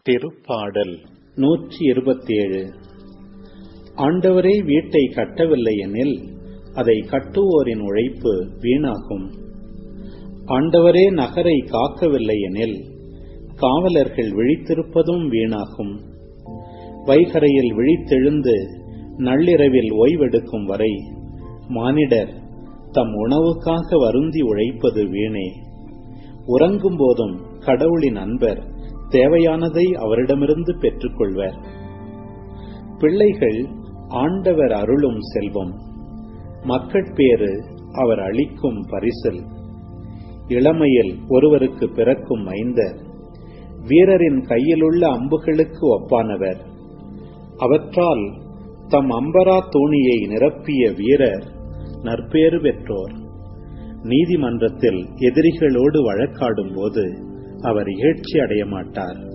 திருப்பாடல் நூற்றி இருபத்தேழு ஆண்டவரே வீட்டை கட்டவில்லை எனில் அதை கட்டுவோரின் உழைப்பு வீணாகும் ஆண்டவரே நகரை காக்கவில்லை எனில் காவலர்கள் விழித்திருப்பதும் வீணாகும் வைகரையில் விழித்தெழுந்து நள்ளிரவில் ஓய்வெடுக்கும் வரை மானிடர் தம் உணவுக்காக வருந்தி உழைப்பது வீணே உறங்கும் போதும் கடவுளின் அன்பர் தேவையானதை அவரிடமிருந்து பெற்றுக்கொள்வர் பிள்ளைகள் ஆண்டவர் அருளும் செல்வம் மக்கட்பேறு அவர் அளிக்கும் பரிசல் இளமையில் ஒருவருக்கு பிறக்கும் மைந்தர் வீரரின் கையிலுள்ள அம்புகளுக்கு ஒப்பானவர் அவற்றால் தம் அம்பரா தோணியை நிரப்பிய வீரர் நற்பேறு பெற்றோர் நீதிமன்றத்தில் எதிரிகளோடு வழக்காடும் போது அவர் இகழ்ச்சி அடைய மாட்டார்